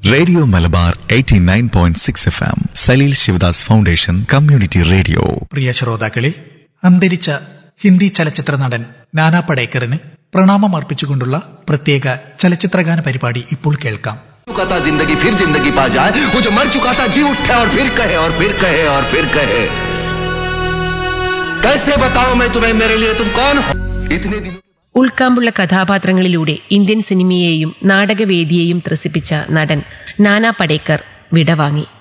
radio Malabar 89.6 point six F M Saleel Shivadas foundation community radio പ്രിയ ശ്രോതാക്കളെ അന്തരിച്ച ഹിന്ദി ചലച്ചിത്ര നടൻ നാനാ പടേക്കറിന് പ്രണാമം അർപ്പിച്ചുകൊണ്ടുള്ള പ്രത്യേക ചലച്ചിത്രഗാന പരിപാടി ഇപ്പോൾ കേൾക്കാം चुका था जिंदगी फिर जिंदगी पा जाए वो जो मर चुका था जी उठे और फिर कहे और फिर कहे और फिर कहे कैसे बताऊं मैं तुम्हें मेरे लिए तुम कौन हो इतने दिनों ഉൾക്കാമ്പുള്ള കഥാപാത്രങ്ങളിലൂടെ ഇന്ത്യൻ സിനിമയെയും നാടകവേദിയെയും ത്രസിപ്പിച്ച നടൻ നാനാ പടേക്കർ വിടവാങ്ങി